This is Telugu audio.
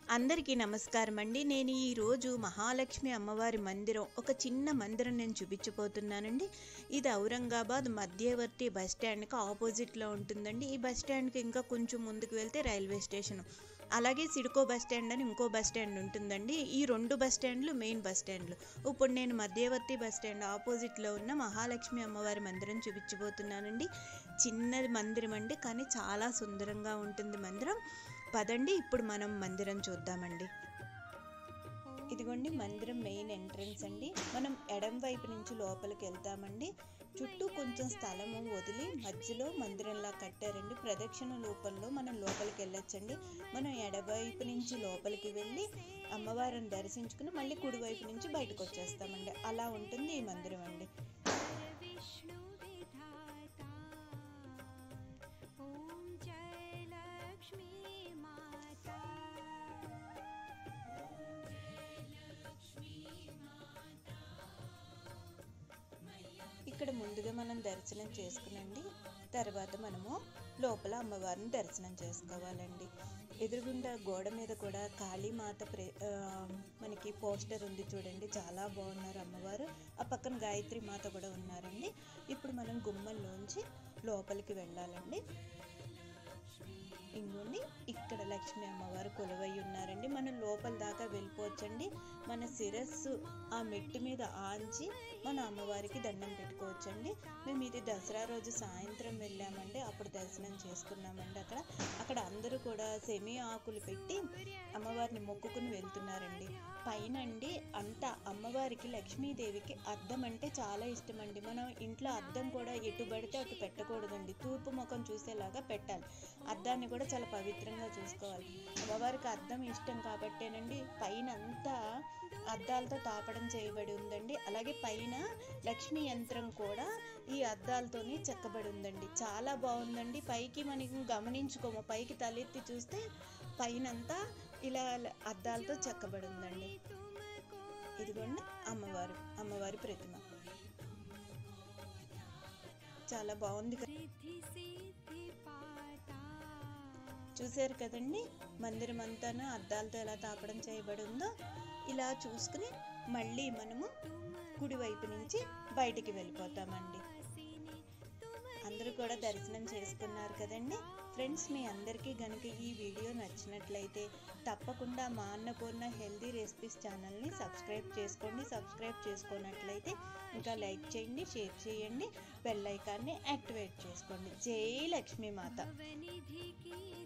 అందరికీ నమస్కారం అండి నేను ఈరోజు మహాలక్ష్మి అమ్మవారి మందిరం ఒక చిన్న మందిరం నేను చూపించబోతున్నానండి ఇది ఔరంగాబాద్ మధ్యవర్తి బస్ స్టాండ్కి ఆపోజిట్లో ఉంటుందండి ఈ బస్ స్టాండ్కి ఇంకా కొంచెం ముందుకు వెళ్తే రైల్వే స్టేషన్ అలాగే సిడ్కో బస్ స్టాండ్ అని ఇంకో బస్ స్టాండ్ ఉంటుందండి ఈ రెండు బస్ స్టాండ్లు మెయిన్ బస్ స్టాండ్లు ఇప్పుడు నేను మధ్యవర్తి బస్ స్టాండ్ ఆపోజిట్లో ఉన్న మహాలక్ష్మి అమ్మవారి మందిరం చూపించబోతున్నానండి చిన్నది మందిరం అండి కానీ చాలా సుందరంగా ఉంటుంది మందిరం పదండి ఇప్పుడు మనం మందిరం చూద్దామండి ఇదిగోండి మందిరం మెయిన్ ఎంట్రన్స్ అండి మనం ఎడం వైపు నుంచి లోపలికి వెళ్తామండి చుట్టూ కొంచెం స్థలము వదిలి మధ్యలో మందిరంలా కట్టారండి ప్రదక్షిణ రూపంలో మనం లోపలికి వెళ్ళొచ్చండి మనం ఎడవైపు నుంచి లోపలికి వెళ్ళి అమ్మవారిని దర్శించుకుని మళ్ళీ కుడివైపు నుంచి బయటకు వచ్చేస్తామండి అలా ఉంటుంది ఈ మందిరం అండి विष्णु विधाता ॐ जय लक्ष्मी माता ఇక్కడ ముందుగా మనం దర్శనం చేసుకునండి తర్వాత మనము లోపల అమ్మవారిని దర్శనం చేసుకోవాలండి ఎదురుగుండా గోడ మీద కూడా కాళీమాత ప్రే ఆ, మనకి పోస్టర్ ఉంది చూడండి చాలా బాగున్నారు అమ్మవారు ఆ పక్కన గాయత్రి మాత కూడా ఉన్నారండి ఇప్పుడు మనం గుమ్మంలోంచి లోపలికి వెళ్ళాలండి ఇంకోండి ఇక్కడ లక్ష్మీ అమ్మవారు కొలువై ఉన్నారండి మనం లోపల దాకా వెళ్ళిపోవచ్చండి మన శిరస్సు ఆ మెట్టి మీద ఆంచి మన అమ్మవారికి దండం పెట్టుకోవచ్చండి మేము ఇది దసరా రోజు సాయంత్రం వెళ్ళామండి అప్పుడు దర్శనం చేసుకున్నామండి అక్కడ అక్కడ అందరూ కూడా సెమి ఆకులు పెట్టి అమ్మవారిని మొక్కుకుని వెళ్తున్నారండి పైన అండి అంట అమ్మవారికి లక్ష్మీదేవికి అద్దం అంటే చాలా ఇష్టం అండి మనం ఇంట్లో అద్దం కూడా ఎటు పడితే అటు పెట్టకూడదండి తూర్పు ముఖం చూసేలాగా పెట్టాలి అద్దాన్ని కూడా చాలా పవిత్రంగా చూసుకోవాలి అమ్మవారికి అద్దం ఇష్టం కాబట్టేనండి పైన అంతా అద్దాలతో తాపడం చేయబడి ఉందండి అలాగే పైన లక్ష్మీ యంత్రం కూడా ఈ అద్దాలతోని చెక్కబడి ఉందండి చాలా బాగుందండి పైకి మనకి గమనించుకోము పైకి తలెత్తి చూస్తే పైనంతా ఇలా అద్దాలతో చెక్కబడి ఉందండి ఇదిగోండి అమ్మవారు అమ్మవారి ప్రతిమ చాలా బాగుంది కదా रिद्धि सिद्धि पाता చూశారు కదండి మందిరం అంతాను అద్దాలతో ఎలా తాపడం చేయబడి ఉందో ఇలా చూసుకుని మళ్ళీ మనము కుడివైపు నుంచి బయటికి వెళ్ళిపోతామండి हसीने तुम అందరూ కూడా దర్శనం చేసుకున్నారు కదండి ఫ్రెండ్స్ మీ అందరికీ కనుక ఈ వీడియో నచ్చినట్లయితే తప్పకుండా మా అన్నపూర్ణ హెల్దీ రెసిపీస్ ఛానల్ని సబ్స్క్రైబ్ చేసుకోండి సబ్స్క్రైబ్ చేసుకున్నట్లయితే ఇంకా లైక్ చేయండి షేర్ చేయండి బెల్ ఐకాన్ని యాక్టివేట్ చేసుకోండి జై లక్ష్మీ మాత भवनिधि की